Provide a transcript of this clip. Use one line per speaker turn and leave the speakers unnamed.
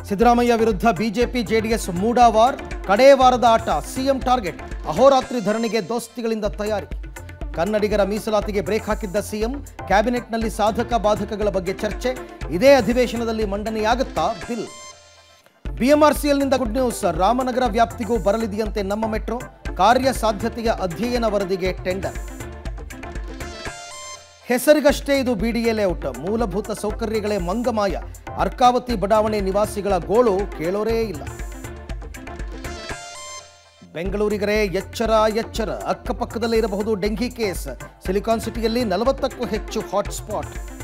ಸಿದ್ದರಾಮಯ್ಯ ವಿರುದ್ಧ BJP JDS ಮೂಡಾವಾರ್ ಕಡೇ ವಾರದ ಆಟ ಸಿಎಂ ಟಾರ್ಗೆಟ್ ಅಹೋರಾತ್ರಿ ಧರಣಿಗೆ ದೋಸ್ತಿಗಳಿಂದ ತಯಾರಿ ಕನ್ನಡಿಗರ ಮೀಸಲಾತಿಗೆ ಬ್ರೇಕ್ ಹಾಕಿದ್ದ ಸಿಎಂ ಕ್ಯಾಬಿನೆಟ್ನಲ್ಲಿ ಸಾಧಕ ಬಾಧಕಗಳ ಬಗ್ಗೆ ಚರ್ಚೆ ಇದೇ ಅಧಿವೇಶನದಲ್ಲಿ ಮಂಡನೆಯಾಗುತ್ತಾ ಬಿಲ್ ಬಿಎಂಆರ್ಸಿಎಲ್ನಿಂದ ಗುಡ್ ನ್ಯೂಸ್ ರಾಮನಗರ ವ್ಯಾಪ್ತಿಗೂ ಬರಲಿದೆಯಂತೆ ನಮ್ಮ ಮೆಟ್ರೋ ಕಾರ್ಯಸಾಧ್ಯತೆಯ ಅಧ್ಯಯನ ವರದಿಗೆ ಟೆಂಡರ್ ಹೆಸರಿಗಷ್ಟೇ ಇದು ಬಿಡಿಎ ಲೇಔಟ್ ಮೂಲಭೂತ ಸೌಕರ್ಯಗಳೇ ಮಂಗಮಾಯ ಅರ್ಕಾವತಿ ಬಡಾವಣೆ ನಿವಾಸಿಗಳ ಗೋಳು ಕೇಳೋರೇ ಇಲ್ಲ ಬೆಂಗಳೂರಿಗರೇ ಎಚ್ಚರ ಎಚ್ಚರ ಅಕ್ಕಪಕ್ಕದಲ್ಲೇ ಇರಬಹುದು ಡೆಂಗಿ ಕೇಸ್ ಸಿಲಿಕಾನ್ ಸಿಟಿಯಲ್ಲಿ ನಲವತ್ತಕ್ಕೂ ಹೆಚ್ಚು ಹಾಟ್ಸ್ಪಾಟ್